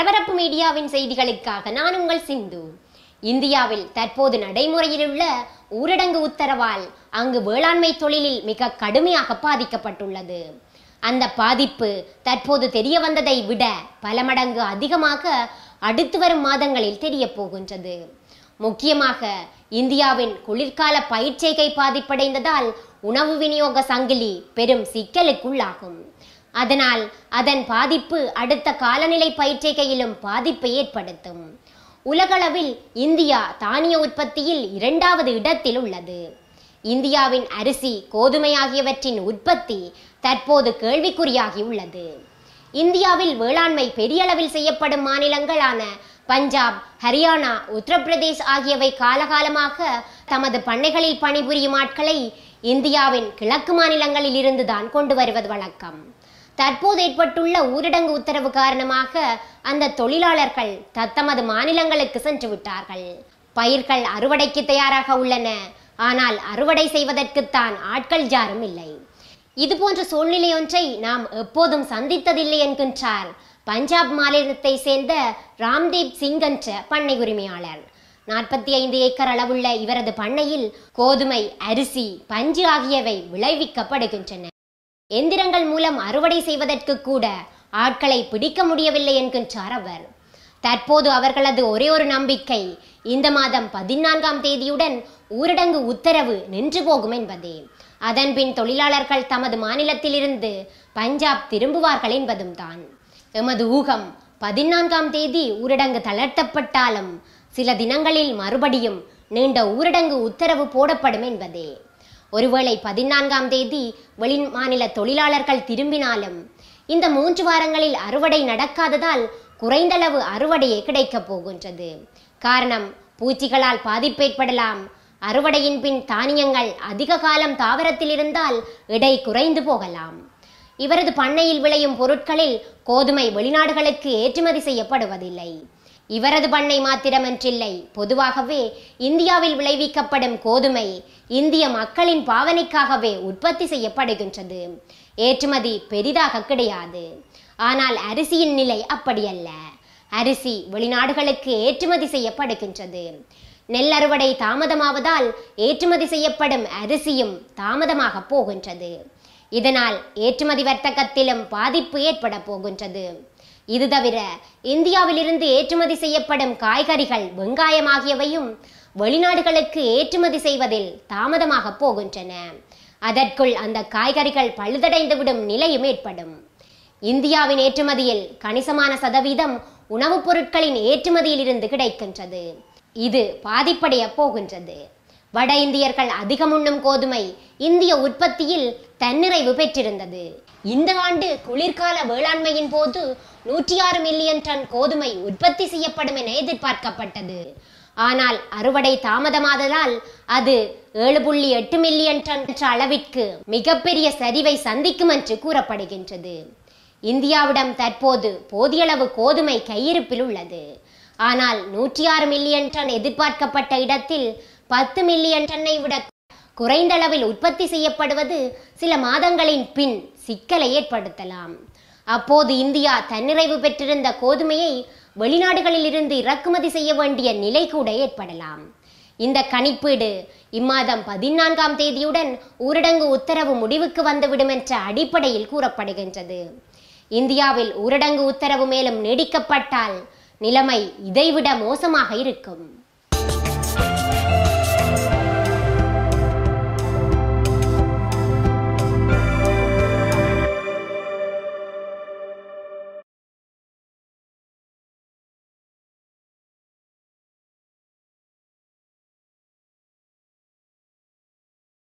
பரபரப்பு மீடியாவின் செய்திகளுக்காக நான் உங்கள் சிந்து இந்தியாவில் தற்போது நடைமுறையில் உள்ள ஊரடங்கு உத்தரவால் அங்கு வேளாண்மை தொழிலில் மிக கடுமையாக பாதிக்கப்பட்டுள்ளது அந்த பாதிப்பு தற்போது தெரிய வந்ததை விட பல மடங்கு அதிகமாக அடுத்து வரும் மாதங்களில் தெரிய போகின்றது முக்கியமாக இந்தியாவின் குளிர்கால பயிர்ச்செய்கை பாதிப்படைந்ததால் உணவு விநியோக சங்கிலி பெரும் சிக்கலுக்குள்ளாகும் அதனால் அதன் பாதிப்பு அடுத்த காலநிலை பயிர்ச்செய்கையிலும் பாதிப்பை ஏற்படுத்தும் உலகளவில் இந்தியா தானிய உற்பத்தியில் இரண்டாவது இடத்தில் உள்ளது இந்தியாவின் அரிசி கோதுமை ஆகியவற்றின் உற்பத்தி தற்போது கேள்விக்குறியாகி உள்ளது இந்தியாவில் வேளாண்மை பெரிய அளவில் செய்யப்படும் மாநிலங்களான பஞ்சாப் ஹரியானா உத்தரப்பிரதேஷ் ஆகியவை காலகாலமாக தமது பண்ணைகளில் பணிபுரியும் ஆட்களை இந்தியாவின் கிழக்கு மாநிலங்களில் இருந்துதான் கொண்டு வருவது வழக்கம் தற்போது ஏற்பட்டுள்ள ஊரடங்கு உத்தரவு காரணமாக அந்த தொழிலாளர்கள் தத்தமது மாநிலங்களுக்கு சென்று விட்டார்கள் பயிர்கள் அறுவடைக்கு தயாராக உள்ளன ஆனால் அறுவடை செய்வதற்குத்தான் ஆட்கள் யாரும் இல்லை இது போன்ற சூழ்நிலை ஒன்றை நாம் எப்போதும் சந்தித்ததில்லை என்கின்றார் பஞ்சாப் மாநிலத்தை சேர்ந்த ராம்தீப் சிங் என்ற பண்ணை உரிமையாளர் நாற்பத்தி ஐந்து ஏக்கர் அளவுள்ள இவரது பண்ணையில் கோதுமை அரிசி பஞ்சு ஆகியவை விளைவிக்கப்படுகின்றன எந்திரங்கள் மூலம் அறுவடை செய்வதற்கு கூட ஆட்களை பிடிக்க முடியவில்லை என்கின்றார் அவர் தற்போது அவர்களது ஒரே ஒரு நம்பிக்கை இந்த மாதம் பதினான்காம் தேதியுடன் ஊரடங்கு உத்தரவு நின்று போகும் என்பதே அதன்பின் தொழிலாளர்கள் தமது மாநிலத்திலிருந்து பஞ்சாப் திரும்புவார்கள் என்பதும் தான் எமது ஊகம் பதினான்காம் தேதி ஊரடங்கு தளர்த்தப்பட்டாலும் சில தினங்களில் மறுபடியும் நீண்ட ஊரடங்கு உத்தரவு போடப்படும் என்பதே ஒருவேளை பதினான்காம் தேதி வெளி மாநில தொழிலாளர்கள் திரும்பினாலும் இந்த மூன்று வாரங்களில் அறுவடை நடக்காததால் குறைந்தளவு அறுவடையே கிடைக்கப் போகின்றது காரணம் பூச்சிகளால் பாதிப்பு ஏற்படலாம் அறுவடையின் பின் தானியங்கள் அதிக காலம் தாவரத்தில் இருந்தால் எடை குறைந்து போகலாம் இவரது பண்ணையில் விளையும் பொருட்களில் கோதுமை வெளிநாடுகளுக்கு ஏற்றுமதி செய்யப்படுவதில்லை இவரது பண்ணை மாத்திரமன்றில்லை பொதுவாகவே இந்தியாவில் விளைவிக்கப்படும் கோதுமை இந்திய மக்களின் பாவனைக்காகவே உற்பத்தி செய்யப்படுகின்றது ஏற்றுமதி பெரிதாக கிடையாது ஆனால் அரிசியின் நிலை அப்படியல்ல அரிசி வெளிநாடுகளுக்கு ஏற்றுமதி செய்யப்படுகின்றது நெல் அறுவடை தாமதமாவதால் ஏற்றுமதி செய்யப்படும் அரிசியும் தாமதமாக போகின்றது இதனால் ஏற்றுமதி வர்த்தகத்திலும் பாதிப்பு ஏற்பட போகின்றது இது தவிர இந்தியாவிலிருந்து ஏற்றுமதி செய்யப்படும் காய்கறிகள் வெங்காயம் ஆகியவையும் வெளிநாடுகளுக்கு ஏற்றுமதி செய்வதில் தாமதமாக போகின்றன அதற்குள் அந்த காய்கறிகள் பழுதடைந்துவிடும் நிலையும் ஏற்படும் இந்தியாவின் ஏற்றுமதியில் கணிசமான சதவீதம் உணவுப் பொருட்களின் ஏற்றுமதியில் இருந்து கிடைக்கின்றது இது பாதிப்படைய போகின்றது வட இந்தியர்கள் அதிகம் உண்ணும் கோதுமை இந்திய உற்பத்தியில் தன்னிறைவு பெற்றிருந்தது இந்த ஆண்டு குளிர்கால வேளாண்மையின் போது நூற்றி ஆறு மில்லியன் டன் கோதுமை உற்பத்தி செய்யப்படும் என எதிர்பார்க்கப்பட்டது ஆனால் அறுவடை தாமதமாததால் அது ஏழு புள்ளி எட்டு மில்லியன் டன் என்ற அளவிற்கு மிகப்பெரிய சரிவை சந்திக்கும் என்று கூறப்படுகின்றது இந்தியாவிடம் தற்போது போதியளவு கோதுமை கையிருப்பில் உள்ளது ஆனால் நூற்றி ஆறு மில்லியன் டன் எதிர்பார்க்கப்பட்ட இடத்தில் பத்து மில்லியன் டன்னை விட குறைந்த அளவில் உற்பத்தி செய்யப்படுவது சில மாதங்களின் பின் சிக்கலை ஏற்படுத்தலாம் அப்போது இந்தியா தன்னிறைவு பெற்றிருந்த கோதுமையை வெளிநாடுகளில் இருந்து இறக்குமதி செய்ய வேண்டிய நிலை கூட ஏற்படலாம் இந்த கணிப்பீடு இம்மாதம் பதினான்காம் தேதியுடன் ஊரடங்கு உத்தரவு முடிவுக்கு வந்துவிடும் என்ற அடிப்படையில் கூறப்படுகின்றது இந்தியாவில் ஊரடங்கு உத்தரவு மேலும் நீடிக்கப்பட்டால் நிலைமை இதைவிட மோசமாக இருக்கும்